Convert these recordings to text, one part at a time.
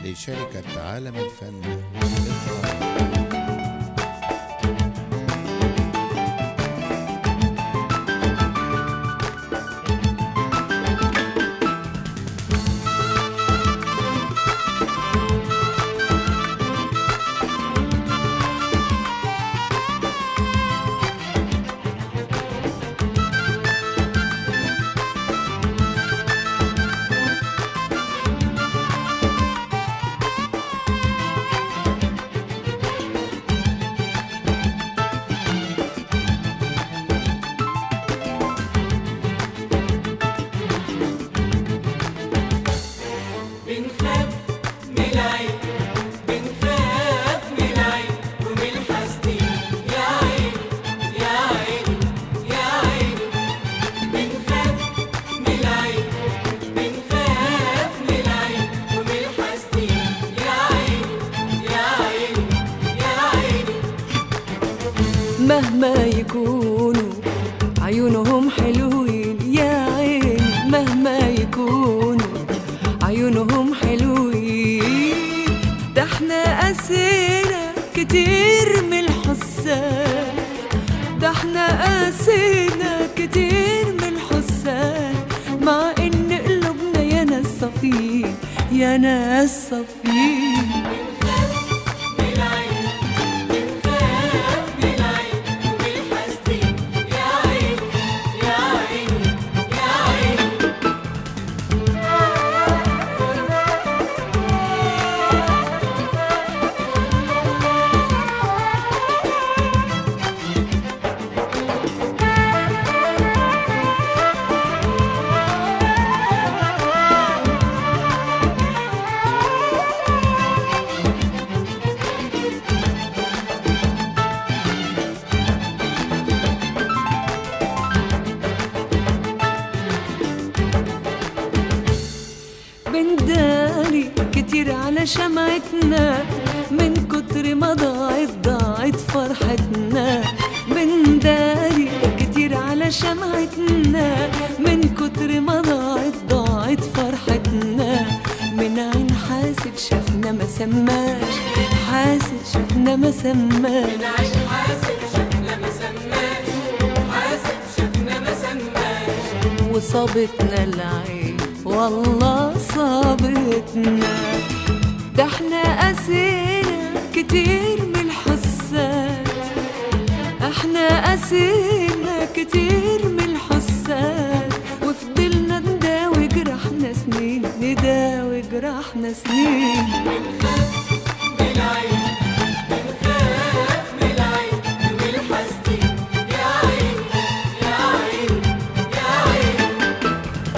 لشركة عالم الفن للإخراج بنخاف من العين بنخاف من العين ومن الحسدين يا عيني يا عيني يا عيني بنخاف من العين بنخاف من العين ومن الحسدين يا عيني يا عيني يا عيني مهما يكونوا عيونهم حلوين يا عين مهما يكونوا عيونهم حلوين ده احنا قاسينا كتير من الحسان ده احنا قاسينا كتير من الحسان مع ان قلوبنا يا ناس صفين يا ناس صفين من العين بنخاف من العين ومن الحسدين يا عيني يا عيني يا عيني بنداري كتير على شمعتنا من كتر ما ضاعت ضاعت فرحتنا بنداري كتير على شمعتنا من كتر ما ضاعت ضاعت فرحتنا من عين حاسد شافنا ما سماش حاسد شافنا ما سماش عين حاسب شفنا ما سماش حاسب شفنا ما سماش وصابتنا العين والله صابتنا ده احنا قاسينا كتير من الحسات احنا قاسينا كتير من الحسات وفضلنا نداوي جرحنا سنين نداوي جرحنا سنين من العين بنخاف من العين ومن الحسدين يا عيني يا عيني يا عيني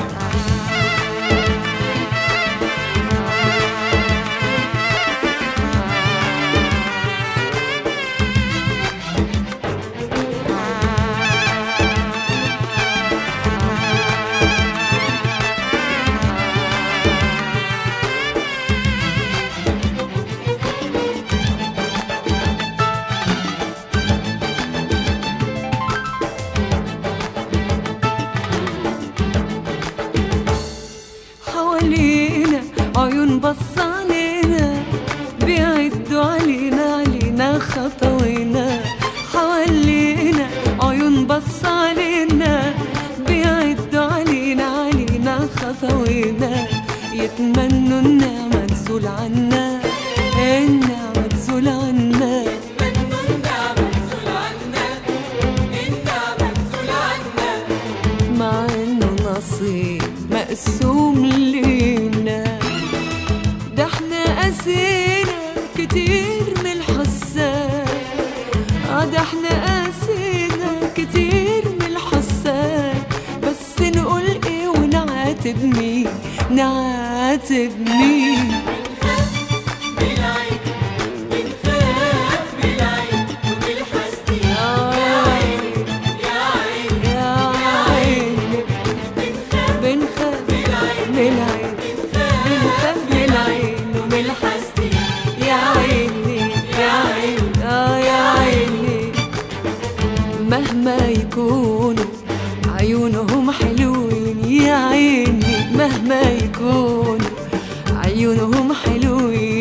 حوالينا عيون بص علينا بيعدوا علينا علينا خطوينا حوالينا عيون بص علينا بيعدوا علينا علينا خطوينا يتمنوا النعمة تزول عنا النعمة تزول عنا منه النعمة تزول عنا النعمة تزول عنا مع انه نصيب مقسوم لينا ده احنا قاسينا كتير من الحسان اه ده احنا قاسينا كتير من الحسان بس نقول ايه ونعاتب مين نعاتب مين من العين بنخاف من العين ومن الحسدين يا عيني يا عيني يا عيني بنخاف من العين بنخاف من العين ومن الحسد يا عيني يا عيني اه يا عيني مهما يكونوا عيونهم حلوين يا عيني مهما يكونوا عيونهم حلوين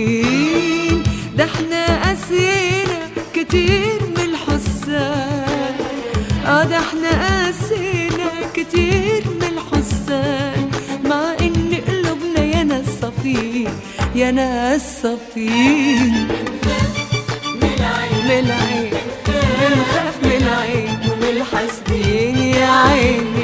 الصفين من العين بنخاف من العين ومن الحاسدين يا عيني